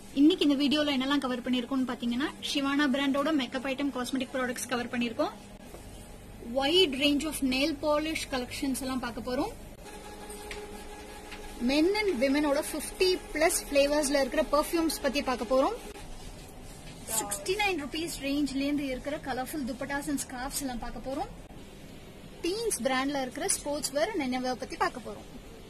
இன்னைக்கு இந்த வீடியோல என்னெல்லாம் கவர் பண்ணிருக்கோம்னு பாத்தீங்கன்னா ஷிவானா பிராண்டோட makeup item cosmetic products cover பண்ணிருக்கோம் wide range of nail polish collections எல்லாம் பார்க்க போறோம் மென் அண்ட் விமனோட 50 பிளஸ் பிளேவர்ஸ்ல இருக்கிற பெர்ஃபியூம்ஸ் பத்தி பார்க்க போறோம் சிக்ஸ்டி நைன் ருபீஸ் ரேஞ்ச்ல இருந்து இருக்கிற கலர்ஃபுல் துப்பட்டாஸ் அண்ட் ஸ்கார்ஃப்ஸ் எல்லாம் பார்க்க போறோம் டீன்ஸ் பிராண்ட்ல இருக்கிற ஸ்போர்ட்ஸ் வேர் நினைவை பத்தி பார்க்க போறோம்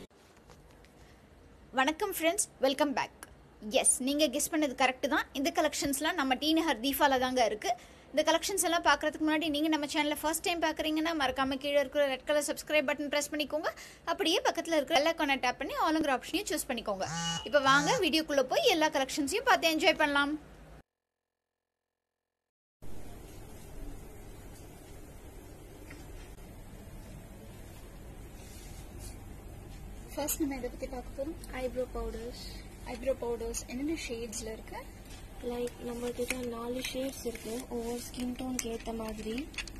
வணக்கம் ஃப்ரெண்ட்ஸ் வெல்கம் பேக் எஸ் நீங்கள் கெஸ் பண்ணது கரெக்டு தான் இந்த கலெக்ஷன்ஸ்லாம் நம்ம டி நகர் தீபால தாங்க இருக்குது இந்த கலெக்ஷன்ஸ் எல்லாம் பார்க்கறதுக்கு முன்னாடி நீங்கள் நம்ம சேனலை ஃபர்ஸ்ட் டைம் பார்க்குறீங்கன்னா மறக்காம கீழே இருக்கிற red colour subscribe button press பண்ணிக்கோங்க அப்படியே பக்கத்தில் இருக்கிற எல்லா கான டேப் பண்ணி ஆளுங்கிற ஆப்ஷனையும் சூஸ் பண்ணிக்கோங்க இப்போ வாங்க வீடியோக்குள்ளே போய் எல்லா கலெக்ஷன்ஸையும் பார்த்து என்ஜாய் பண்ணலாம் ஃபர்ஸ்ட் நம்ம இதை பற்றி பார்க்க போகிறோம் ஐப்ரோ பவுடர்ஸ் ஐப்ரோ பவுடர்ஸ் என்னென்ன ஷேட்ஸில் இருக்கு லைக் நம்ம கிட்ட நாலு ஷேட்ஸ் இருக்கு ஒவ்வொரு ஸ்கின் டோனுக்கு ஏற்ற மாதிரி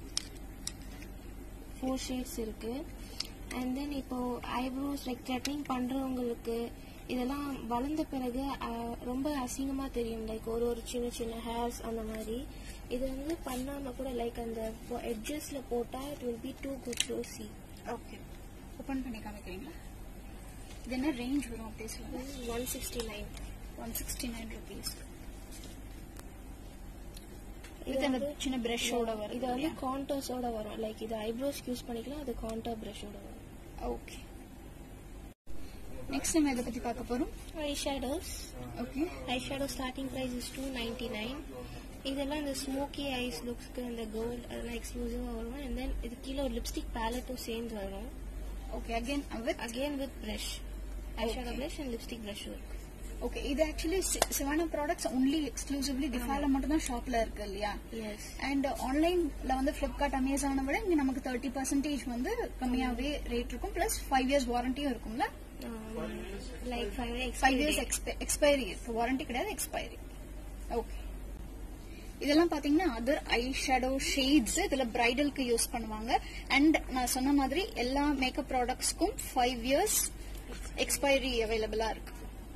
ஃபோர் ஷேட்ஸ் இருக்கு அண்ட் தென் இப்போ ஐப்ரோஸ் லைக் த்ரெட்னிங் பண்றவங்களுக்கு இதெல்லாம் வளர்ந்த பிறகு அஹ், ரொம்ப அசிங்கமா தெரியும் லைக் ஒரு ஒரு சின்ன சின்ன ஹேர்ஸ் அந்த மாதிரி இது வந்து பண்ணாம கூட லைக் அந்த எட்ஜஸ்ல போட்டா it will be too good to see okay open பண்ணி காமிக்கிறீங்களா இது என்ன ரேஞ்ச் வரும் அப்படி சொல்லுங்க one sixty nine one sixty nine rupees இது அந்த சின்ன பிரஷோட இது வருது வந்து கான்டர்ஸோட வரும் லைக் இது ஐப்ரோஸ்க்கு யூஸ் பண்ணிக்கலாம் அது கான்டர் பிரஷோட வரும் ஓகே நெக்ஸ்ட் நம்ம இதை பத்தி பார்க்க போறோம் eye shadows okay eye shadow starting price is two ninety nine இதெல்லாம் இந்த ஸ்மோக்கி ஐஸ் லுக்ஸ்க்கு அந்த கோல்ட் அதெல்லாம் எக்ஸ்க்ளூசிவாக வரும் அண்ட் தென் இது கீழே ஒரு லிப்ஸ்டிக் பேலட்டும் சேர்ந்து வரும் okay again with again with brush eye shadow Okay. Brush and lipstick brush இருக்கு ஓகே இது actually Shivana products only exclusively டிஃபால மட்டும் தான் ஷாப்ல இருக்கு இல்லையா எஸ் அண்ட் ஆன்லைன்ல வந்து பிளிப்கார்ட் அமேசானை விட இங்க நமக்கு தேர்ட்டி பர்சன்டேஜ் வந்து கம்மியாவே ரேட் இருக்கும் பிளஸ் ஃபைவ் இயர்ஸ் வாரண்டியும் இருக்கும்ல like five five years expiry இருக்கு வாரண்டி கிடையாது எக்ஸ்பைரி ஓகே இதெல்லாம் பாத்தீங்கன்னா அதர் ஐ ஷேடோ ஷேட்ஸ் இதுல பிரைடலுக்கு யூஸ் பண்ணுவாங்க அண்ட் நான் சொன்ன மாதிரி எல்லா மேக்கப் ப்ராடக்ட்ஸ்க்கும் ஃபைவ் இயர்ஸ் எக்ஸ்பைரி அவைலபிளா இருக்கு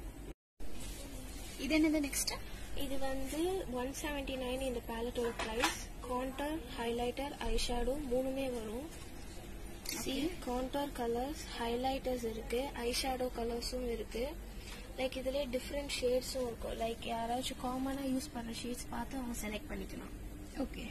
இது என்னது நெக்ஸ்ட் இது வந்து ஒன் செவன்டி நைன் இந்த பேலட்டோட price contour highlighter eye shadow மூணுமே வரும் சி கான்டர் கலர்ஸ் ஹைலைட்டர்ஸ் இருக்கு ஐ ஷேடோ கலர்ஸும் இருக்கு லைக் இதுல டிஃப்ரெண்ட் ஷேட்ஸும் இருக்கும் லைக் யாராச்சும் காமனா யூஸ் பண்ற ஷேட்ஸ் பார்த்து அவங்க செலக்ட் பண்ணிக்கலாம் ஓகே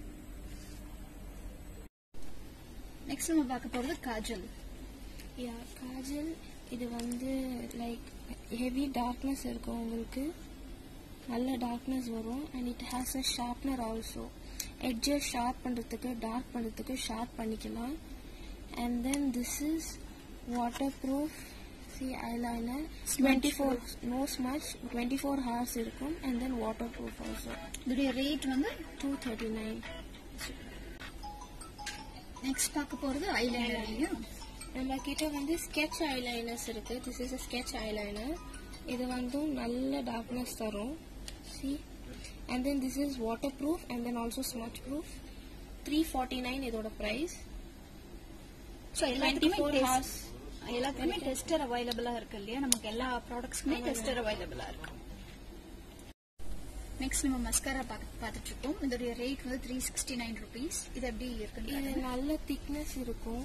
நெக்ஸ்ட் நம்ம பார்க்க போறது காஜல் யா காஜல் இது வந்து லைக் ஹெவி டார்க்னஸ் இருக்கும் உங்களுக்கு நல்ல டார்க்னஸ் வரும் and it has a sharpener also edges sharp பண்ணுறதுக்கு டார்க் பண்ணுறதுக்கு ஷார்ப் பண்ணிக்கலாம் and then this is waterproof see eyeliner twenty four no smudge twenty four hours இருக்கும் and then waterproof also இதோடைய rate வந்து two thirty nine next பார்க்க போறது ஐலைனர் இல்லையா நம்ம கிட்ட வந்து ஸ்கெட்ச் ஐலைனர்ஸ் இருக்கு திஸ் இஸ் ஸ்கெட்ச் ஐலைனர் இது வந்து நல்ல டார்க்னஸ் தரும் see and then this is water proof and then also smudge proof three forty nine இதோட ப்ரைஸ் ஸோ எல்லாத்துக்குமே ஃபோர் test- ஹார்ஸ் எல்லாத்துக்குமே டெஸ்டர் அவைலபிளா இருக்கு இல்லையா நமக்கு எல்லா ப்ராடக்ட்ஸ்க்குமே டெஸ்டர் அவைலபிளா இருக்கு நெக்ஸ்ட் நம்ம மஸ்காரா பார்த்துட்டு இருக்கோம் இதோடைய ரேட் வந்து த்ரீ சிக்ஸ்டி நைன் ருபீஸ் இது எப்படி இது இருக்குன்னு நல்ல திக்னஸ் இருக்கும்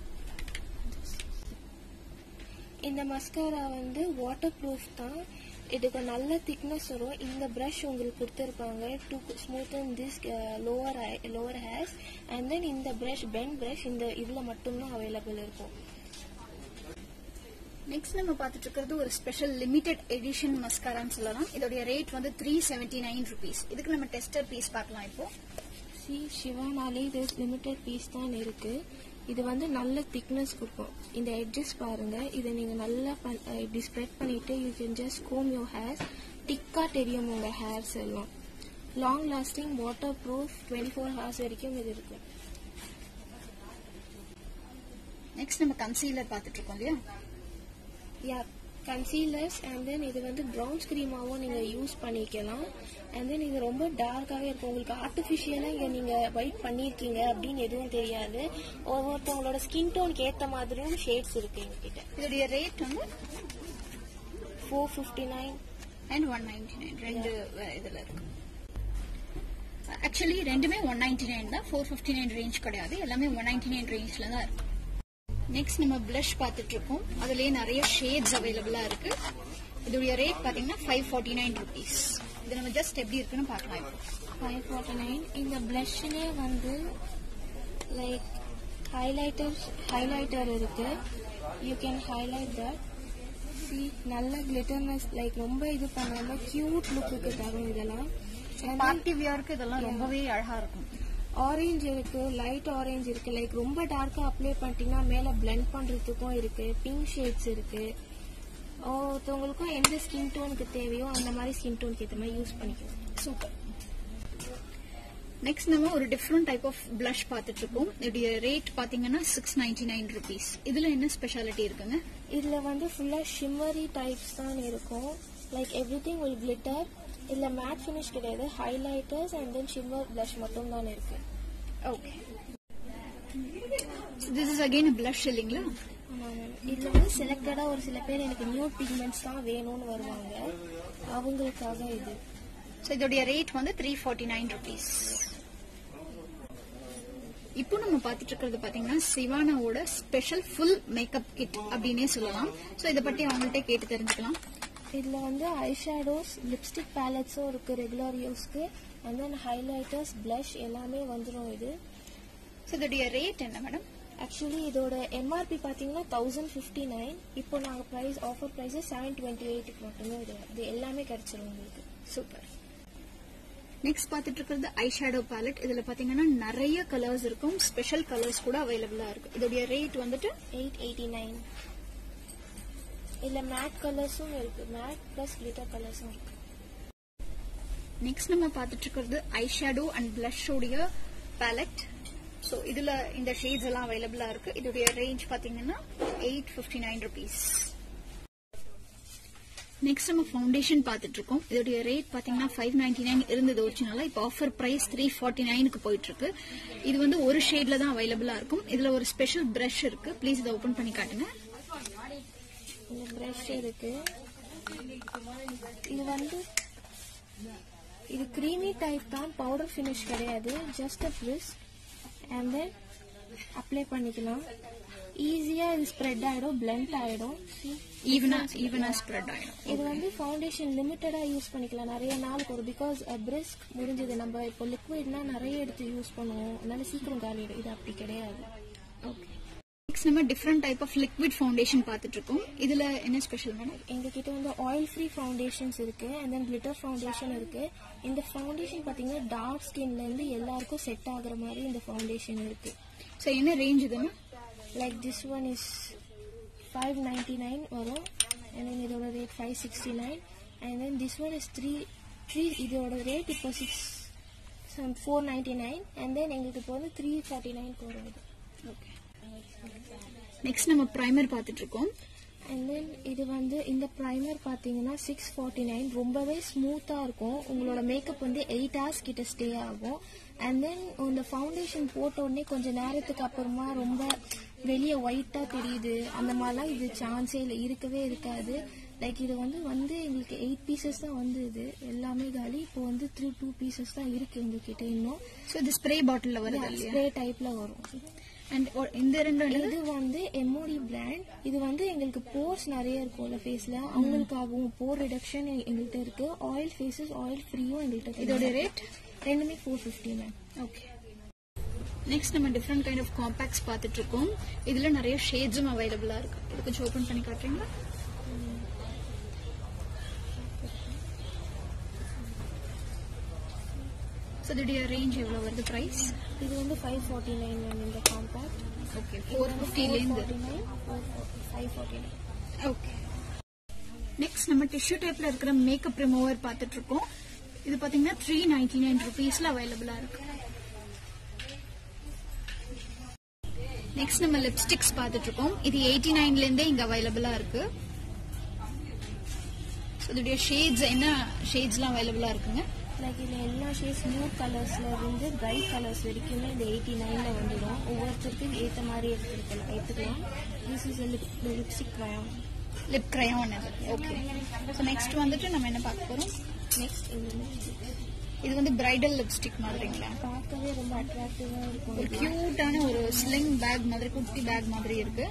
இந்த மஸ்காரா வந்து வாட்டர் ப்ரூஃப் தான் இதுக்கு நல்ல திக்னஸ் வரும் இந்த ப்ரஷ் உங்களுக்கு கொடுத்துருப்பாங்க to smoothen this lower lower hairs and then இந்த ப்ரஷ் பென் ப்ரஷ் இந்த இதில் மட்டும்தான் அவைலபிள் இருக்கும் நெக்ஸ்ட் நம்ம பார்த்துட்டு இருக்கிறது ஒரு ஸ்பெஷல் லிமிடெட் எடிஷன் மஸ்காரான்னு சொல்லலாம் இதோடைய ரேட் வந்து த்ரீ செவன்டி நைன் ருபீஸ் இதுக்கு நம்ம டெஸ்டர் பீஸ் பார்க்கலாம் இப்போ சி சிவானாலே இது லிமிட்டட் பீஸ் தான் இருக்கு இது வந்து நல்ல திக்னஸ் கொடுக்கும் இந்த எட்ஜஸ் பாருங்க இதை நீங்க நல்லா பண்- அஹ் இப்படி ஸ்ப்ரெட் பண்ணிட்டு you can just comb your hairs திக்கா தெரியும் உங்க ஹேர்ஸ் எல்லாம் long lasting waterproof twenty four hours வரைக்கும் இது இருக்கு நெக்ஸ்ட் நம்ம கன்சீலர் பார்த்துட்டு இருக்கோம் இல்லையா யா கன்சீலர்ஸ் அண்ட் தென் இது வந்து ப்ரௌன் ஸ்க்ரீமாவும் நீங்க யூஸ் பண்ணிக்கலாம் அண்ட் தென் இது ரொம்ப டார்க்காவே இருக்கும் உங்களுக்கு ஆர்டிஃபிஷியலா இங்க நீங்க ஒயிட் பண்ணிருக்கீங்க அப்படின்னு எதுவும் தெரியாது ஒவ்வொருத்தவங்களோட ஸ்கின் டோனுக்கு ஏத்த மாதிரியும் ஷேட்ஸ் இருக்கு எங்ககிட்ட இதோடைய ரேட் வந்து four fifty nine and one ninety nine ரெண்டு அஹ், இதுல இருக்கு ஆக்சுவலி ரெண்டுமே ஒன் நைன்டி நைன் தான் ஃபோர் ஃபிஃப்டி நைன் ரேஞ்ச் கிடையாது எல்லாமே ஒன் நைன்டி நைன் ரேஞ்ச்ல தான் இருக்கு நெக்ஸ்ட் நம்ம ப்ளஷ் பார்த்துட்டு இருக்கோம் அதுலயே நிறைய ஷேட்ஸ் அவைலபிளா இருக்கு இதோடைய ரேட் பாத்தீங்கன்னா ஃபைவ் ஃபார்ட்டி நைன் ருபீஸ் இது நம்ம ஜஸ்ட் எப்படி இருக்குன்னு பார்க்கலாம் இப்போ ஃபைவ் ஃபார்ட்டி நைன் இந்த ப்ளஷ்லேயே வந்து லைக் ஹைலைட்டர் ஹைலைட்டர் இருக்கு you can highlight that see நல்ல கிளிட்டர்னஸ் லைக் ரொம்ப இது பண்ணாம கியூட் லுக்குக்கு தரும் இதெல்லாம் பார்ட்டி வியருக்கு இதெல்லாம் ரொம்பவே அழகா இருக்கும் ஆரஞ்சு இருக்கு லைட் ஆரஞ்சு இருக்கு லைக் ரொம்ப டார்க்கா அப்ளை பண்ணிட்டீங்கன்னா மேல blend பண்றதுக்கும் இருக்கு பிங்க் ஷேட்ஸ் இருக்கு ஒருத்தவங்களுக்கும் எந்த ஸ்கின் டோனுக்கு தேவையோ அந்த மாதிரி ஸ்கின் டோனுக்கு ஏற்ற மாதிரி யூஸ் பண்ணிக்கலாம் சூப்பர் நெக்ஸ்ட் நம்ம ஒரு டிஃப்ரெண்ட் டைப் ஆஃப் blush பார்த்துட்டு இருக்கோம் இதோடைய ரேட் பாத்தீங்கன்னா சிக்ஸ் நைன்டி நைன் ருபீஸ் இதுல என்ன ஸ்பெஷாலிட்டி இருக்குங்க இதுல வந்து ஃபுல்லா ஷிம்மரி டைப்ஸ் தான் இருக்கும் like everything will glitter இதுல மேட் ஃபினிஷ் கிடையாது highlighters and then shimmer blush மட்டும் தான் இருக்கு okay this is again blush இல்லைங்களா ஆமாங்க. இதுல வந்து செலக்டடா ஒரு சில பேர் எனக்கு நியூ பிக்மெண்ட்ஸ் தான் வேணும்னு வருவாங்க அவங்களுக்காக இது ஸோ இதோடைய ரேட் வந்து த்ரீ ஃபார்ட்டி நைன் ருபீஸ் இப்போ நம்ம பார்த்துட்டு இருக்கிறது பாத்தீங்கன்னா சிவானாவோட ஸ்பெஷல் ஃபுல் மேக்கப் கிட் அப்படின்னே சொல்லலாம் ஸோ இதை பத்தி அவங்கள்ட்ட கேட்டு தெரிஞ்சுக்கலாம் இதுல வந்து ஐ ஷேடோஸ் லிப்ஸ்டிக் பேலட்ஸும் இருக்கு ரெகுலர் யூஸ்க்கு அண்ட் தென் ஹைலைட்டர்ஸ் blush எல்லாமே வந்துடும் இது ஸோ இதோடைய ரேட் என்ன மேடம் ஆக்சுவலி இதோட எம்ஆர்பி பார்த்தீங்கன்னா தௌசண்ட் ஃபிஃப்டி நைன் இப்போ நாங்கள் price offer price seven twenty எயிட்டுக்கு மட்டுமே இது இது எல்லாமே கிடைச்சிரும் உங்களுக்கு சூப்பர் நெக்ஸ்ட் பார்த்துட்டு இருக்கிறது ஐ ஷேடோ பேலட் இதுல பாத்தீங்கன்னா நிறைய கலர்ஸ் இருக்கும் ஸ்பெஷல் கலர்ஸ் கூட அவைலபிளா இருக்கு இதோடைய ரேட் வந்துட்டு எயிட் எயிட்டி நைன் இதில் மேட் கலர்ஸும் இருக்கு மேட் ப்ளஸ் கிளிட்டர் கலர்ஸும் இருக்கு நெக்ஸ்ட் நம்ம பார்த்துட்டு இருக்கிறது ஐ ஷேடோ அண்ட் பிளஷ் உடைய பேலட் ஸோ இதுல இந்த ஷேட்ஸ் எல்லாம் அவைலபிளா இருக்கு இதோடைய ரேஞ்ச் பாத்தீங்கன்னா eight fifty nine rupees next நம்ம ஃபவுண்டேஷன் பார்த்துட்டு இருக்கோம் இதோடைய ரேட் பாத்தீங்கன்னா ஃபைவ் நைன்டி நைன் இருந்தது ஒரிஜினலா இப்போ ஆஃபர் பிரைஸ் த்ரீ ஃபார்ட்டி நைனுக்கு போயிட்டு இருக்கு இது வந்து ஒரு ஷேட்ல தான் அவைலபிளா இருக்கும் இதுல ஒரு ஸ்பெஷல் பிரஷ் இருக்கு ப்ளீஸ் இதை ஓபன் பண்ணி காட்டுங்க இந்த ப்ரஷ் இருக்கு இது வந்து இது க்ரீமி டைப் தான் பவுடர் ஃபினிஷ் கிடையாது just a press and then apply பண்ணிக்கலாம் ஈஸியா இது ஸ்ப்ரெட் ஆயிடும் பிளெண்ட் ஆயிடும் ஈவனா ஈவனா ஸ்ப்ரெட் ஆயிடும் இது வந்து ஃபவுண்டேஷன் லிமிட்டடா யூஸ் பண்ணிக்கலாம் நிறைய நாளுக்கு ஒரு பிகாஸ் பிரிஸ்க் முடிஞ்சது நம்ம இப்போ லிக்விட்னா நிறைய எடுத்து யூஸ் பண்ணுவோம் அதனால சீக்கிரம் காலிடும் இது அப்படி கிடையாது ஓகே நெக்ஸ்ட் நம்ம different type of liquid foundation பார்த்துட்டு இருக்கோம் இதுல என்ன ஸ்பெஷல் மேடம் எங்ககிட்ட வந்து ஆயில் ஃப்ரீ ஃபவுண்டேஷன்ஸ் இருக்கு அண்ட் தென் கிளிட்டர் ஃபவுண்டேஷன் இருக்கு இந்த ஃபவுண்டேஷன் பாத்தீங்கன்னா டார்க் ஸ்கின்ல இருந்து எல்லாருக்கும் செட் ஆகுற மாதிரி இந்த ஃபவுண்டேஷன் இருக்கு ஸோ என்ன ரேஞ்ச் இதுன்னு like this one is five ninety nine வரும் அண்ட் தென் இதோட rate five sixty nine and then this one is three three இதோட ரேட் இப்போ six four ninety nine and then எங்களுக்கு இப்போ வந்து த்ரீ ஃபார்ட்டி நைன்க்கு வரும் இது ஓகே நெக்ஸ்ட் நம்ம ப்ரைமர் பார்த்துட்டு இருக்கோம் அண்ட் தென் இது வந்து இந்த ப்ரைமர் பார்த்தீங்கன்னா சிக்ஸ் ஃபார்ட்டி நைன் ரொம்பவே ஸ்மூத்தாக இருக்கும் உங்களோட மேக்கப் வந்து எயிட் ஹவர்ஸ் கிட்ட ஸ்டே ஆகும் அண்ட் தென் இந்த ஃபவுண்டேஷன் போட்ட உடனே கொஞ்சம் நேரத்துக்கு அப்புறமா ரொம்ப வெளியே ஒயிட்டாக தெரியுது அந்த மாதிரிலாம் இது சான்ஸே இல்லை இருக்கவே இருக்காது லைக் இது வந்து வந்து எங்களுக்கு எயிட் பீசஸ் தான் வந்து இது எல்லாமே காலி இப்போ வந்து த்ரீ டூ பீசஸ் தான் இருக்கு எங்ககிட்ட இன்னும் ஸோ இது ஸ்ப்ரே பாட்டில் வருது இல்லையா ஸ்ப்ரே டைப்ல வரும் அண்ட் இந்த ரெண்டு என்னது? இது வந்து எம்ஓடி பிராண்ட் இது வந்து எங்களுக்கு போர்ஸ் நிறைய இருக்கும்ல ஃபேஸ்ல அவங்களுக்காகவும் போர் ரிடக்ஷன் எங்கள்கிட்ட இருக்கு ஆயில் ஃபேஸஸ் ஆயில் ஃப்ரீயும் எங்கள்கிட்ட இருக்கு. இதோட ரேட் ரெண்டுமே four fifty ma'am okay next நம்ம டிஃப்ரெண்ட் கைண்ட் ஆஃப் காம்பாக்ட்ஸ் பார்த்துட்டு இருக்கோம் இதுல நிறைய ஷேட்ஸும் அவைலபிளா இருக்கு இது கொஞ்சம் ஓபன் பண்ணி காட்டுறீங்களா ஸோ இதோடைய ரேஞ்ச் எவ்வளோ வருது ப்ரைஸ் இது வந்து ஃபைவ் ஃபார்ட்டி நைன் மேம் இந்த காம்பேக்ட் ஓகே ஃபோர் ஃபிஃப்டிலேருந்து forty nine five forty nine okay next நம்ம டிஷ்யூ டைப்ல இருக்கிற மேக்கப் ரிமூவர் பார்த்துட்டு இருக்கோம் இது பாத்தீங்கன்னா த்ரீ நைன்டி நைன் ருபீஸ்ல அவைலபிளா இருக்கு நெக்ஸ்ட் நம்ம லிப்ஸ்டிக்ஸ் பார்த்துட்டு இருக்கோம் இது எயிட்டி நைன்ல இருந்தே இங்க அவைலபிளா இருக்கு So, இதோடைய ஷேட்ஸ் என்ன ஷேட்ஸ்லாம் அவைலபிளா இருக்குங்க லைக் இதில் எல்லா ஷேட்ஸ் நியூ கலர்ஸ்ல இருந்து பிரைட் கலர்ஸ் வரைக்குமே இந்த எயிட்டி நைன்ல வந்துடும் ஒவ்வொருத்தருக்கும் ஏற்ற மாதிரி எடுத்துக்கலாம் எடுத்துக்கலாம் this is lipstick crayon lip crayon இது ஓகே ஸோ நெக்ஸ்ட் வந்துட்டு நம்ம என்ன பார்க்க போறோம் நெக்ஸ்ட் இந்த லிப்ஸ்டிக் இது வந்து பிரைடல் லிப்ஸ்டிக் மாதிரிங்களா பார்க்கவே ரொம்ப அட்ராக்டிவாக இருக்கும் ஒரு கியூட்டான ஒரு ஸ்லிங் பேக் மாதிரி குட்டி பேக் மாதிரி இருக்கு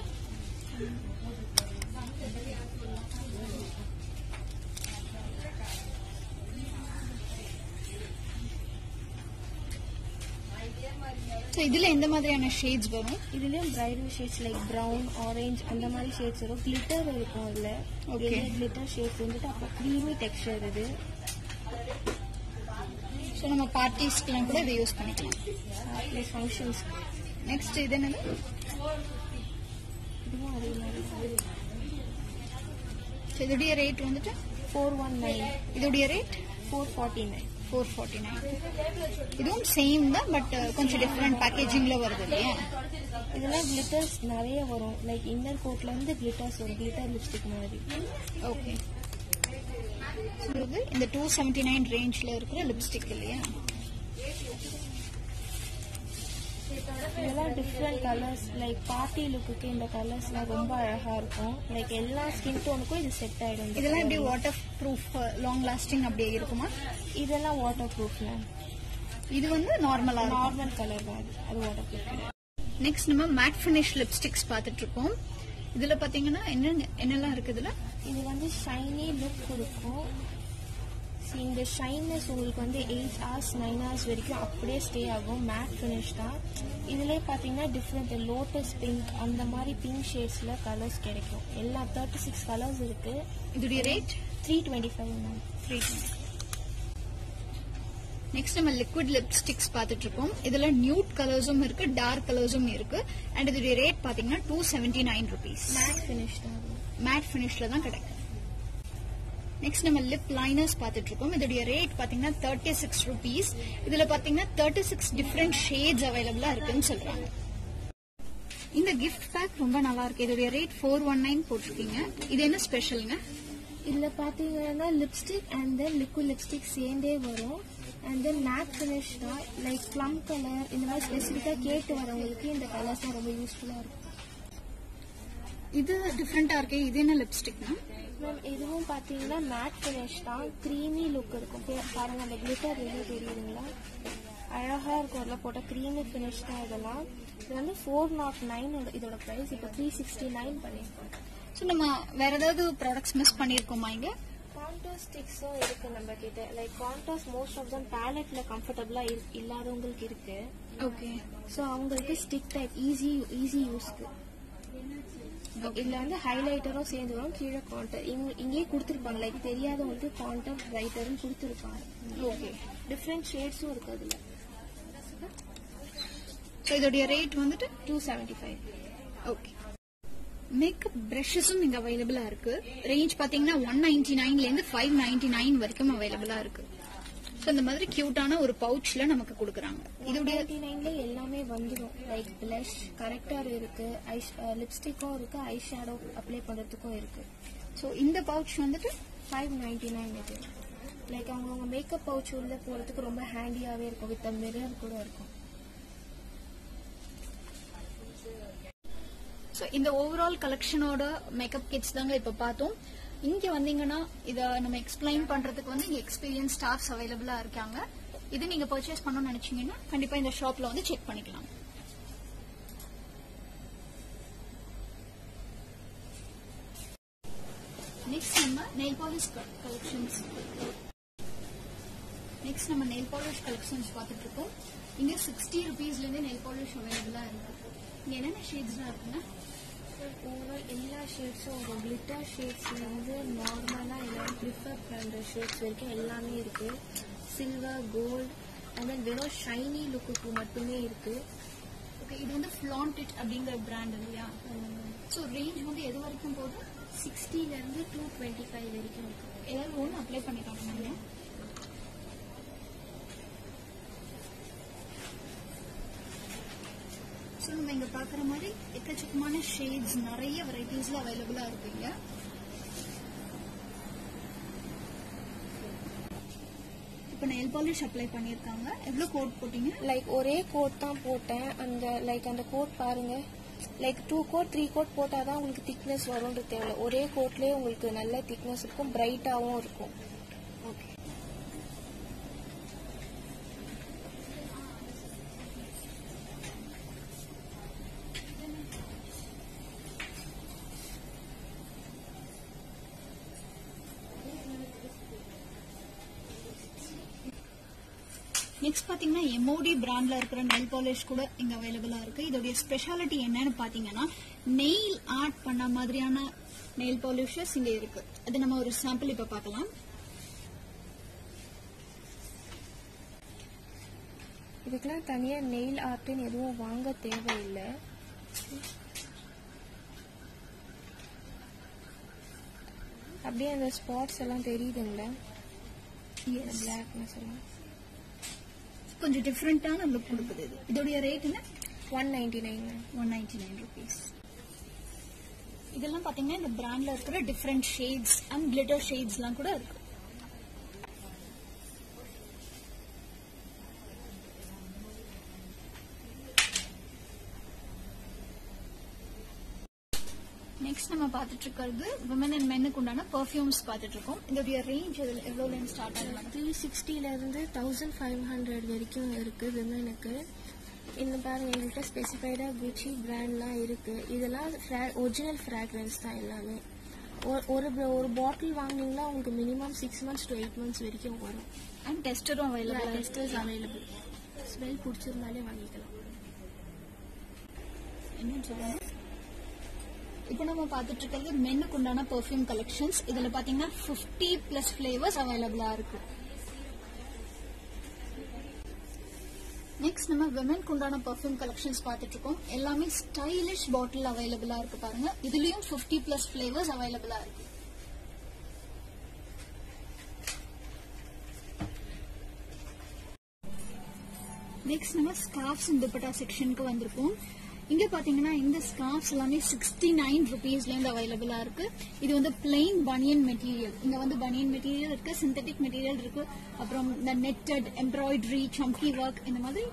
ஸோ இதுல எந்த மாதிரியான ஷேட்ஸ் வரும் இதுலயும் bridal shades like brown orange அந்த மாதிரி ஷேட்ஸ் வரும் கிளிட்டர் இருக்கும் அதுல Okay. கிளிட்டர் ஷேட்ஸ் வந்துட்டு அப்புறம் க்ரீமி டெக்ஸ்டர் இது ஸோ நம்ம பார்ட்டிஸ்க்கெல்லாம் கூட இதை யூஸ் பண்ணிக்கலாம் ப்ளஸ் ஃபங்க்ஷன்ஸ் நெக்ஸ்ட் இது என்னது இதுவும் அதே மாதிரி ஸோ இதோடைய ரேட் வந்துட்டு ஃபோர் ஒன் நைன் இதோடைய rate four forty nine four forty nine இதுவும் சேம் தான் பட் கொஞ்சம் டிஃப்ரெண்ட் பேக்கேஜிங்ல வருது இல்லையா இதெல்லாம் கிளிட்டர்ஸ் நிறைய வரும் லைக் இன்னர் கோட்ல இருந்து கிளிட்டர்ஸ் வரும் கிளிட்டர் லிப்ஸ்டிக் மாதிரி ஓகே இது இந்த டூ செவன்டி நைன் ரேஞ்ச்ல இருக்கிற லிப்ஸ்டிக் இல்லையா இதெல்லாம் டிஃப்ரெண்ட் கலர்ஸ் லைக் பார்ட்டி லுக்குக்கு இந்த கலர்ஸ்லாம் ரொம்ப அழகா இருக்கும் லைக் எல்லா ஸ்கின் டோனுக்கும் இது செட் ஆயிடும் இந்த இதெல்லாம் எப்படி colour. Waterproof long lasting அப்படியே இருக்குமா இதெல்லாம் வாட்டர் ப்ரூஃப் மேம் இது வந்து நார்மலா இருக்கும் நார்மல் கலர் தான் அது அது வாட்டர் ப்ரூஃப் நெக்ஸ்ட் நம்ம மேட் ஃபினிஷ் லிப்ஸ்டிக்ஸ் பார்த்துட்டு இருக்கோம் இதுல பாத்தீங்கன்னா என்ன என்னெல்லாம் இருக்கு இதுல இது வந்து ஷைனி லுக் கொடுக்கும் See, இந்த ஷைனஸ் உங்களுக்கு வந்து எயிட் ஹவர்ஸ் நைன் ஹவர்ஸ் வரைக்கும் அப்படியே ஸ்டே ஆகும் மேட் ஃபினிஷ் தான் இதுலேயே பார்த்தீங்கன்னா டிஃப்ரெண்ட் லோட்டஸ் பிங்க் அந்த மாதிரி பிங்க் ஷேட்ஸில் கலர்ஸ் கிடைக்கும் எல்லா தேர்ட்டி சிக்ஸ் கலர்ஸ் இருக்கு இதோடைய rate three twenty five ma'am three next நம்ம லிக்விட் லிப்ஸ்டிக்ஸ் பார்த்துட்டு இருக்கோம் இதுல நியூட் கலர்ஸும் இருக்கு டார்க் கலர்ஸும் இருக்கு அண்ட் இதோடைய ரேட் பாத்தீங்கன்னா two seventy nine rupees matte finish தான் அது. மேட் ஃபினிஷ்ல தான் கிடைக்கும் நெக்ஸ்ட் நம்ம லிப் லைனர்ஸ் பார்த்துட்டு இருக்கோம் இதோடைய ரேட் பாத்தீங்கன்னா தேர்ட்டி சிக்ஸ் ருபீஸ் இதுல பாத்தீங்கன்னா தேர்ட்டி சிக்ஸ் டிஃப்ரெண்ட் ஷேட்ஸ் அவைலபிளா இருக்குன்னு சொல்றாங்க இந்த கிஃப்ட் பேக் ரொம்ப நல்லா இருக்கு இதோடைய ரேட் ஃபோர் ஒன் நைன் போட்டிருக்கீங்க இது என்ன ஸ்பெஷலுங்க இதில் பார்த்தீங்கன்னா lipstick and then liquid lipstick சேர்ந்தே வரும் அண்ட் தென் மேட் ஃபினிஷ் தான் லைக் ப்ளம் கலர் இந்த மாதிரி ஸ்பெசிஃபிக்காக கேட்டு வரவங்களுக்கு இந்த கலர்ஸ் தான் ரொம்ப யூஸ்ஃபுல்லாக இருக்கும் இது டிஃப்ரெண்டா இருக்கு இது என்ன லிப்ஸ்டிக்னா மேம் இதுவும் பார்த்தீங்கன்னா மேட் ஃபினிஷ் தான் க்ரீமி லுக் இருக்கும் பே- பாருங்க அந்த கிளிட்டர் எவ்வளோ தெரியுதுங்களா அழகா இருக்கும் அதில் போட்ட க்ரீமி ஃபினிஷ் தான் இதெல்லாம் இது வந்து ஃபோர் நாட் நைன் இதோட ப்ரைஸ் இப்போ த்ரீ சிக்ஸ்டி நைன் பண்ணியிருக்கோம் ஸோ நம்ம வேற ஏதாவது ப்ராடக்ட்ஸ் மிஸ் பண்ணியிருக்கோமா இங்க கான்டோஸ் ஸ்டிக்ஸும் இருக்கு நம்ம கிட்ட like contours most of them பேலட்ல கம்ஃபர்டபுளா இல்லாதவங்களுக்கு இருக்கு ஓகே ஸோ அவங்களுக்கு ஸ்டிக் டைப் ஈஸி ஈஸி யூஸ்க்கு இதுல வந்து ஹைலைட்டரும் சேர்ந்து வரும் கீழே கான்டர் இங்கேயே கொடுத்துருப்பாங்க லைக் தெரியாதவங்களுக்கு கான்டர் ரைட்டரும் கொடுத்துருப்பாங்க ஓகே டிஃப்ரெண்ட் ஷேட்ஸும் இருக்கு அதுல ஸோ இதோடைய ரேட் வந்துட்டு two seventy five okay makeup பிரஷஸும் இங்க அவைலபிளா இருக்கு ரேஞ்ச் பாத்தீங்கன்னா ஒன் நைன்டி நைன்ல இருந்து ஃபைவ் நைன்டி நைன் வரைக்கும் அவைலபிளா இருக்கு ஸோ இந்த மாதிரி கியூட்டான ஒரு பவுச்ல நமக்கு கொடுக்குறாங்க இதோடைய நைன்டி நைன்ல எல்லாமே வந்துடும் லைக் பிளஷ் கரெக்டர் இருக்கு ஐ லிப்ஸ்டிக்கும் இருக்கு ஐ ஷேடோ அப்ளை பண்றதுக்கும் இருக்கு ஸோ இந்த பவுச் வந்துட்டு ஃபைவ் நைன்டி நைன் இது லைக் அவங்கவுங்க மேக்கப் பவுச் உள்ள போறதுக்கு ரொம்ப ஹேண்டியாவே இருக்கும் வித் மிரர் கூட இருக்கும் ஸோ இந்த ஓவரால் கலெக்ஷனோட மேக்கப் கிட்ஸ் தாங்க இப்போ பார்த்தோம் இங்க வந்தீங்கன்னா இதை நம்ம எக்ஸ்பிளைன் பண்றதுக்கு வந்து இங்க எக்ஸ்பீரியன்ஸ் ஸ்டாஃப்ஸ் அவைலபிளா இருக்காங்க இது நீங்க பர்ச்சேஸ் பண்ணணும்னு நினைச்சீங்கன்னா கண்டிப்பா இந்த ஷாப்ல வந்து செக் பண்ணிக்கலாம் நெக்ஸ்ட் நம்ம நெயில் பாலிஷ் கலெக்ஷன்ஸ் நெக்ஸ்ட் நம்ம நெயில் பாலிஷ் கலெக்ஷன்ஸ் பார்த்துட்டு இருக்கோம் இங்க சிக்ஸ்டி ருபீஸ்ல இருந்து நெயில் பாலிஷ் அவைலபிளா இருக்கு இங்க என்னென்ன ஷேட்ஸ்லாம் இருக்குன்னா ஓவரால் எல்லா ஷேட்ஸும் வரும் கிளிட்டர் ஷேட்ஸ்ல இருந்து நார்மலா எல்லாரும் ப்ரிஃபர் பண்ற ஷேட்ஸ் வரைக்கும் எல்லாமே இருக்கு சில்வர் கோல்ட் அண்ட் தென் வெறும் ஷைனி லுக்குக்கு மட்டுமே இருக்கு ஓகே இது வந்து ஃபிளான்டிட் அப்படிங்கிற பிராண்ட் இல்லையா ஸோ ரேஞ்ச் வந்து எது வரைக்கும் போகுது சிக்ஸ்டில இருந்து டூ டுவெண்ட்டி ஃபைவ் வரைக்கும் இருக்கு ஏதாவது ஒன்று அப்ளை பண்ணி காட்டுங்க ஸோ நம்ம இங்க பார்க்குற மாதிரி எக்கச்சக்கமான ஷேட்ஸ் நிறைய வெரைட்டிஸ்ல அவைலபிளா இருக்குங்க இப்போ நெயில் பாலிஷ் அப்ளை பண்ணியிருக்காங்க எவ்வளோ கோட் போட்டீங்க லைக் ஒரே கோட் தான் போட்டேன் அந்த லைக் அந்த கோட் பாருங்க like two coat three coat போட்டால் தான் உங்களுக்கு திக்னஸ் வரும்ன்றது தேவையில்ல ஒரே கோட்லேயே உங்களுக்கு நல்ல திக்னஸ் இருக்கும் பிரைட்டாகவும் இருக்கும் ஓகே நெக்ஸ்ட் பாத்தீங்கன்னா எம்ஓடி பிராண்ட்ல இருக்கிற நெல் பாலிஷ் கூட இங்க அவைலபிளா இருக்கு இதோடைய ஸ்பெஷாலிட்டி என்னன்னு பாத்தீங்கன்னா நெயில் ஆர்ட் பண்ண மாதிரியான நெயில் பாலிஷஸ் இங்க இருக்கு அது நம்ம ஒரு சாம்பிள் இப்ப பார்க்கலாம் இதுக்கெல்லாம் தனியாக நெயில் ஆர்ட்டுன்னு எதுவும் வாங்க தேவையில்லை அப்படியே அந்த ஸ்பாட்ஸ் எல்லாம் தெரியுதுங்களா Yes. பிளாக்னஸ் எல்லாம் கொஞ்சம் டிஃப்ரெண்டான லுக் கொடுக்குது இது இதோடைய ரேட் என்ன one ninety nine one ninety nine rupees இதெல்லாம் பாத்தீங்கன்னா இந்த பிராண்ட்ல இருக்கிற டிஃப்ரெண்ட் ஷேட்ஸ் அண்ட் கிளிட்டர் ஷேட்ஸ்லாம் கூட இருக்கு நெக்ஸ்ட் நம்ம பார்த்துட்டு இருக்கிறது விமன் அண்ட் மென்னுக்கு உண்டான பர்ஃபியூம்ஸ் பார்த்துட்டு இருக்கோம் இதோடைய ரேஞ்ச் இதில் எவ்வளோல ஸ்டார்ட் ஆகலாம் த்ரீ சிக்ஸ்டிலேருந்து தௌசண்ட் ஃபைவ் ஹண்ட்ரட் வரைக்கும் இருக்குது விமனுக்கு இந்த பாருங்க எங்கள்கிட்ட ஸ்பெசிஃபைடாக குச்சி பிராண்ட்லாம் இருக்குது இதெல்லாம் ஒரிஜினல் ஃப்ராக்ரன்ஸ் தான் எல்லாமே ஒரு- ஒரு bro- ஒரு பாட்டில் வாங்குனீங்கன்னா உங்களுக்கு minimum six months to eight months வரைக்கும் வரும் அண்ட் டெஸ்டரும் அவைலபிள் டெஸ்டர்ஸ் அவைலபிள் ஸ்மெல் பிடிச்சிருந்தாலே வாங்கிக்கலாம் என்னன்னு சொல்லுங்க இப்போ நம்ம பார்த்துட்டு இருக்கிறது மென்னுக்கு உண்டான பெர்ஃப்யூம் கலெக்ஷன்ஸ் இதுல பாத்தீங்கன்னா 50 பிளஸ் ஃபிளேவர்ஸ் அவைலபிளா இருக்கு நெக்ஸ்ட் நம்ம விமென்க்கு உண்டான பெர்ஃப்யூம் கலெக்ஷன்ஸ் பார்த்துட்டு இருக்கோம் எல்லாமே ஸ்டைலிஷ் பாட்டில் அவைலபிளா இருக்கு பாருங்க இதுலயும் 50 பிளஸ் ஃபிளேவர்ஸ் அவைலபிளா இருக்கு நெக்ஸ்ட் நம்ம ஸ்கார்ஃப்ஸ் அண்ட் துப்பட்டா செக்ஷனுக்கு வந்திருக்கோம் இங்க பாத்தீங்கன்னா இந்த ஸ்கார்ஃப்ஸ் எல்லாமே சிக்ஸ்டி நைன் ருபீஸ்ல இருந்து அவைலபிளா இருக்கு இது வந்து பிளெயின் பனியன் மெட்டீரியல் இங்க வந்து பனியன் மெட்டீரியல் இருக்கு சிந்தட்டிக் மெட்டீரியல் இருக்கு அப்புறம் இந்த நெட்டட் எம்ப்ராய்டரி சம்கி ஒர்க் இந்த மாதிரி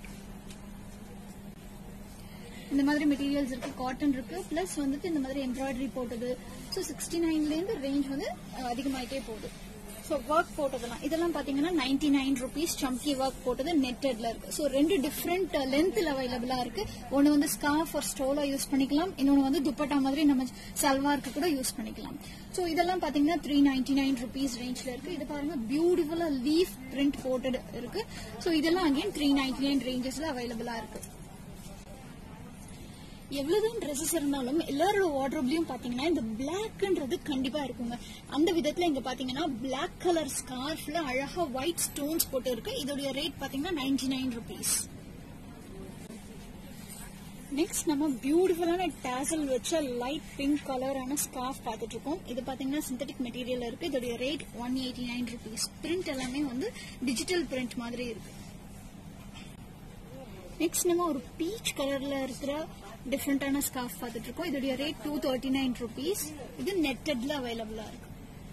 இந்த மாதிரி மெட்டீரியல்ஸ் இருக்கு காட்டன் இருக்கு பிளஸ் வந்துட்டு இந்த மாதிரி எம்ப்ராய்டரி போட்டது ஸோ சிக்ஸ்டி நைன்ல இருந்து ரேஞ்ச் வந்து அஹ், அதிகமாயிட்டே போகுது ஸோ ஒர்க் போட்டதெல்லாம் இதெல்லாம் பாத்தீங்கன்னா நைன்டி நைன் ருபீஸ் சம்கி ஒர்க் போட்டது நெட்டட்ல இருக்கு ஸோ ரெண்டு டிஃப்ரெண்ட் லென்த்ல அவைலபிளா இருக்கு ஒன்னு வந்து ஸ்கார்ஃப் ஒரு ஸ்டோலா யூஸ் பண்ணிக்கலாம் இன்னொன்னு வந்து துப்பட்டா மாதிரி நம்ம சல்வாருக்கு கூட யூஸ் பண்ணிக்கலாம் ஸோ இதெல்லாம் பாத்தீங்கன்னா த்ரீ நைன்டி நைன் ருபீஸ் ரேஞ்ச்ல இருக்கு இது பாருங்க பியூட்டிஃபுல்லா லீஃப் பிரிண்ட் போட்டது இருக்கு ஸோ இதெல்லாம் அகைன் த்ரீ நைன்டி நைன் ரேஞ்சஸ்ல அவைலபிளா இருக்கு எவ்வளவுதான் ட்ரெஸ்ஸஸ் இருந்தாலும் எல்லாரோட வார்ட்ரோப்லயும் பாத்தீங்கன்னா இந்த பிளாக்ன்றது கண்டிப்பா இருக்குங்க அந்த விதத்துல இங்க பாத்தீங்கன்னா பிளாக் கலர் ஸ்கார்ஃப்ல அழகா ஒயிட் ஸ்டோன்ஸ் போட்டு இருக்கு இதோட ரேட் பாத்தீங்கன்னா நைன்டி நைன் ருபீஸ் நெக்ஸ்ட் நம்ம பியூட்டிஃபுல்லான டேசல் வச்ச லைட் பிங்க் கலரான ஸ்கார்ஃப் பார்த்துட்டு இருக்கோம் இது பாத்தீங்கன்னா சிந்தட்டிக் மெட்டீரியல் இருக்கு இதோட rate one eighty nine rupees print எல்லாமே வந்து டிஜிட்டல் பிரிண்ட் மாதிரி இருக்கு நெக்ஸ்ட் நம்ம ஒரு பீச் கலர்ல இருக்கிற டிஃப்ரெண்டான ஸ்கார்ஃப் பார்த்துட்டு இருக்கோம் இதோடைய rate two thirty nine rupees இது நெட்டட்ல அவைலபிளா இருக்கு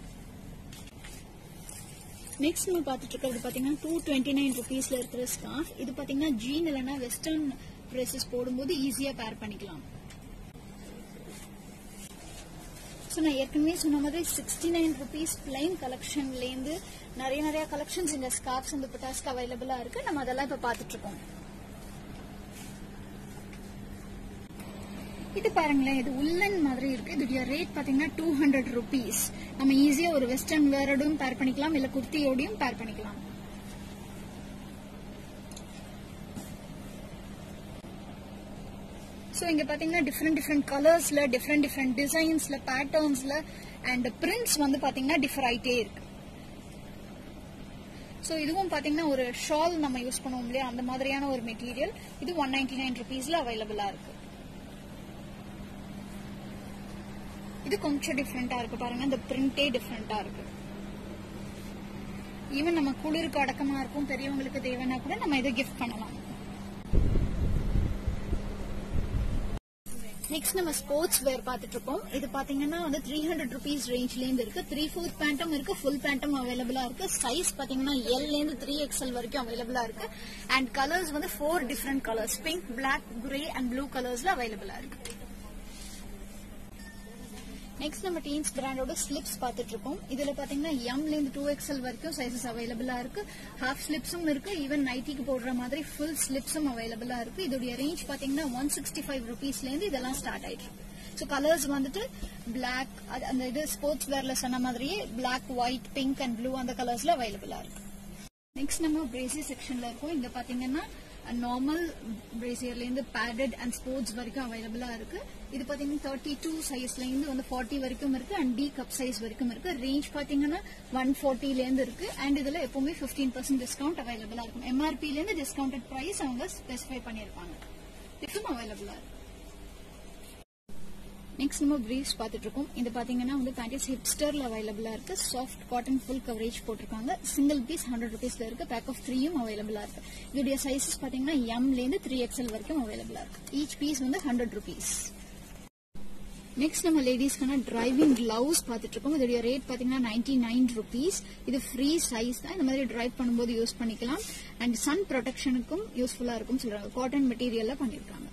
நெக்ஸ்ட் நம்ம பார்த்துட்டு இருக்கிறது பாத்தீங்கன்னா டூ டுவெண்ட்டி நைன் ருபீஸ்ல இருக்கிற ஸ்கார்ஃப் இது பாத்தீங்கன்னா ஜீன் இல்லைன்னா வெஸ்டர்ன் ட்ரெஸ்ஸஸ் போடும்போது ஈஸியா பேர் பண்ணிக்கலாம் ஸோ நான் ஏற்கனவே சொன்ன மாதிரி சிக்ஸ்டி நைன் ருபீஸ் பிளைன் கலெக்ஷன்லேருந்து நிறைய நிறைய கலெக்ஷன்ஸ் இந்த ஸ்கார்ஃப்ஸ் இந்த புட்டாஸ்க்கு அவைலபிளா இருக்கு நம்ம அதெல்லாம் இப்போ பார்த்துட்டு இருக்கோம் இது பாருங்களேன் இது உள்ளன் மாதிரி இருக்கு இதோடைய ரேட் பாத்தீங்கன்னா டூ ஹண்ட்ரட் ருபீஸ் நம்ம ஈஸியா ஒரு வெஸ்டர்ன் வேரோடையும் பேர் பண்ணிக்கலாம் இல்ல குர்த்தியோடையும் பேர் பண்ணிக்கலாம் ஸோ இங்க பாத்தீங்கன்னா டிஃப்ரெண்ட் டிஃப்ரெண்ட் கலர்ஸ்ல டிஃப்ரெண்ட் டிஃப்ரெண்ட் டிசைன்ஸ்ல பேட்டர்ன்ஸ்ல அண்ட் பிரிண்ட்ஸ் வந்து பாத்தீங்கன்னா டிஃபர் ஆயிட்டே இருக்கு ஸோ இதுவும் பாத்தீங்கன்னா ஒரு ஷால் நம்ம யூஸ் பண்ணுவோம் இல்லையா அந்த மாதிரியான ஒரு மெட்டீரியல் இது ஒன் நைன்டி நைன் ருபீஸ்ல அவைலபிளா இருக்கு இது கொஞ்சம் டிஃப்ரெண்டா இருக்கு பாருங்க இந்த பிரிண்டே டிஃப்ரெண்டா இருக்கு ஈவன் நம்ம குளிருக்கு அடக்கமா இருக்கும் பெரியவங்களுக்கு தேவைன்னா கூட நம்ம இதை கிஃப்ட் பண்ணலாம் நெக்ஸ்ட் நம்ம ஸ்போர்ட்ஸ் வேர் பார்த்துட்டு இருக்கோம் இது பாத்தீங்கன்னா வந்து த்ரீ ஹண்ட்ரட் ருபீஸ் ரேஞ்ச்ல இருந்து இருக்கு த்ரீ ஃபோர்த் பேண்ட்டும் இருக்கு ஃபுல் பேண்ட்டும் அவைலபிளா இருக்கு சைஸ் பாத்தீங்கன்னா எல்ல இருந்து த்ரீ எக்ஸ்எல் வரைக்கும் அவைலபிளா இருக்கு அண்ட் கலர்ஸ் வந்து four different colours pink black grey and blue கலர்ஸ்ல அவைலபிளா இருக்கு நெக்ஸ்ட் நம்ம டீன்ஸ் பிராண்டோட ஸ்லிப்ஸ் பார்த்துட்டு இருக்கோம் இதுல பாத்தீங்கன்னா எம்ல இருந்து டூ எக்ஸ்எல் வரைக்கும் சைசஸ் அவைலபிளா இருக்கு ஹாஃப் ஸ்லிப்ஸும் இருக்கு ஈவன் நைட்டிக்கு போடுற மாதிரி ஃபுல் ஸ்லிப்ஸும் அவைலபிளா இருக்கு இதோடைய ரேஞ்ச் பாத்தீங்கன்னா ஒன் சிக்ஸ்டி ஃபைவ் ருபீஸ்ல இருந்து இதெல்லாம் ஸ்டார்ட் ஆயிட்டு இருக்கு ஸோ கலர்ஸ் வந்துட்டு பிளாக் அந்த இது ஸ்போர்ட்ஸ் வேர்ல சொன்ன மாதிரியே black white pink and blue அந்த கலர்ஸ்ல அவைலபிளா இருக்கு நெக்ஸ்ட் நம்ம பிரேசியர் செக்ஷன்ல இருக்கோம் இங்க பாத்தீங்கன்னா நார்மல் பிரேசியர்ல இருந்து பேடட் அண்ட் ஸ்போர்ட்ஸ் வரைக்கும் அவைலபிளா இருக்கு இது பாத்தீங்கன்னா தேர்ட்டி டூ சைஸ்ல இருந்து வந்து ஃபார்ட்டி வரைக்கும் இருக்கு அண்ட் டி கப் சைஸ் வரைக்கும் இருக்கு ரேஞ்ச் பாத்தீங்கன்னா ஒன் ஃபார்ட்டில இருந்து இருக்கு அண்ட் இதுல எப்பவுமே பிப்டீன் பர்சன்ட் டிஸ்கவுண்ட் அவைலபிளா இருக்கும் எம்ஆர்பில இருந்து டிஸ்கவுண்டட் பிரைஸ் அவங்க ஸ்பெசிஃபை பண்ணிருப்பாங்க இதுவும் அவைலபிளா இருக்கு நெக்ஸ்ட் நம்ம பிரீவ்ஸ் பார்த்துட்டு இருக்கோம் இது பாத்தீங்கன்னா வந்து பேண்டிஸ் ஹிப்ஸ்டர்ல அவைலபிளா இருக்கு சாஃப்ட் காட்டன் ஃபுல் கவரேஜ் போட்டிருக்காங்க சிங்கிள் பீஸ் ஹண்ட்ரட் ருபீஸ்ல இருக்கு பேக் ஆஃப் த்ரீயும் அவைலபிளா இருக்கு இதோடைய சைசஸ் பாத்தீங்கன்னா எம்ல இருந்து த்ரீ எக்ஸ்எல் வரைக்கும் அவைலபிளா இருக்கு ஈச் பீஸ் வந்து ஹண்ட்ரட் ருபீஸ் நெக்ஸ்ட் நம்ம லேடிஸ்க்கான டிரைவிங் கிளவுஸ் பார்த்துட்டு இருக்கோம் இதோட ரேட் பாத்தீங்கன்னா நைன்டி நைன் ருபீஸ் இது ஃப்ரீ சைஸ் தான் இந்த மாதிரி டிரைவ் பண்ணும்போது யூஸ் பண்ணிக்கலாம் அண்ட் சன் ப்ரொடெக்ஷனுக்கும் யூஸ்ஃபுல்லா இருக்கும் சொல்றாங்க காட்டன் மெட்டீரியல்ல பண்ணிருக்காங்க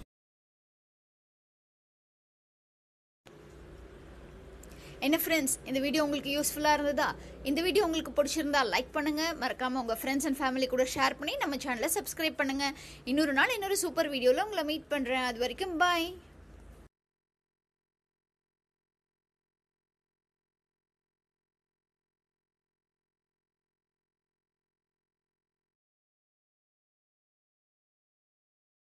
என்ன ஃப்ரெண்ட்ஸ் இந்த வீடியோ உங்களுக்கு யூஸ்ஃபுல்லா இருந்ததா இந்த வீடியோ உங்களுக்கு பிடிச்சிருந்தா லைக் பண்ணுங்க மறக்காம உங்க ஃப்ரெண்ட்ஸ் அண்ட் ஃபேமிலி கூட ஷேர் பண்ணி நம்ம சேனலை சப்ஸ்கிரைப் பண்ணுங்க இன்னொரு நாள் இன்னொரு சூப்பர் வீடியோல உங்களை மீட் பண்றேன் அது வரைக்கும் பாய்